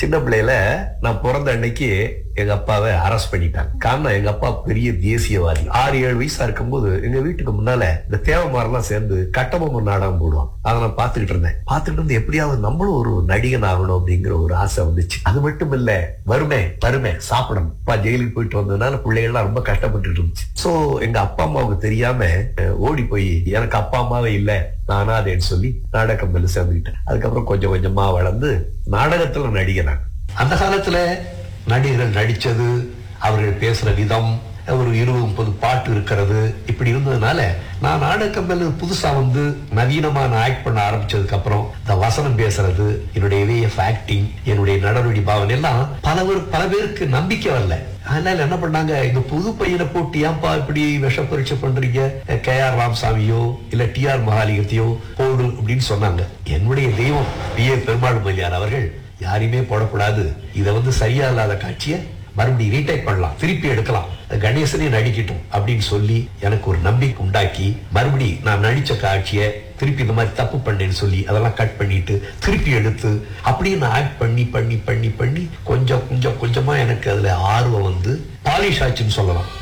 சின்ன பிள்ளையில நான் பிறந்த அன்னைக்கு எங்க அப்பாவை அரெஸ்ட் பண்ணிட்டாங்க காரணம் எங்க அப்பா பெரிய தேசியவாதி ஆறு ஏழு வயசா இருக்கும்போது எங்க வீட்டுக்கு முன்னால இந்த தேவமாரெல்லாம் சேர்ந்து கட்டபொம்மன் நாடகம் போடுவாங்க அதை நான் பார்த்துக்கிட்டு இருந்தேன் பார்த்துட்டு இருந்து எப்படியாவது நம்மளும் ஒரு நடிகன் ஆகணும் அப்படிங்கிற ஒரு ஆசை வந்துச்சு அது மட்டும் இல்ல வருமே வருமே சாப்பிடணும் அப்பா ஜெயிலுக்கு போயிட்டு வந்ததுனால பிள்ளைகள்லாம் ரொம்ப கஷ்டப்பட்டுட்டு இருந்துச்சு சோ எங்க அப்பா அம்மாவுக்கு தெரியாம அஹ், ஓடி போய் எனக்கு அப்பா அம்மாவே இல்ல நானா அதேன்னு சொல்லி நாடக கம்பெனில சேர்ந்துக்கிட்டேன் அதுக்கப்புறம் கொஞ்சம் கொஞ்சமா வளர்ந்து நாடகத்துல நடிகனாங்க அந்த காலத்துல நடிகர்கள் நடிச்சது அவர்கள் பேசுற விதம் ஒரு இருபது முப்பது பாட்டு இருக்கிறது இப்படி இருந்ததுனால நான் நாடகம்பல் புதுசா வந்து நவீனமா நான் ஆக்ட் பண்ண ஆரம்பிச்சதுக்கு அப்புறம் இந்த வசனம் பேசுறது என்னுடைய வே ஆஃப் ஆக்டிங் என்னுடைய நடவடி பாவனை எல்லாம் பல பேர் பல பேருக்கு நம்பிக்கை வரல அதனால என்ன பண்ணாங்க இந்த புது பையனை போட்டு ஏன்பா இப்படி விஷ பரீட்சை பண்றீங்க கே ஆர் ராமசாமியோ இல்ல டி ஆர் மகாலிங்கத்தையோ போடு அப்படின்னு சொன்னாங்க என்னுடைய தெய்வம் பி ஏ பெருமாள் மல்லியார் அவர்கள் யாரையுமே போடக்கூடாது இதை வந்து சரியா இல்லாத காட்சியை மறுபடியும் ரீடைப் பண்ணலாம் திருப்பி எடுக்கலாம் கணேசனே நடிக்கட்டும் அப்படின்னு சொல்லி எனக்கு ஒரு நம்பிக்கை உண்டாக்கி மறுபடி நான் நடிச்ச காட்சியை திருப்பி இந்த மாதிரி தப்பு பண்ணேன்னு சொல்லி அதெல்லாம் கட் பண்ணிட்டு திருப்பி எடுத்து அப்படியே நான் ஆக்ட் பண்ணி பண்ணி பண்ணி பண்ணி கொஞ்சம் கொஞ்சம் கொஞ்சமா எனக்கு அதுல ஆர்வம் வந்து பாலிஷ் ஆச்சுன்னு சொல்லலாம்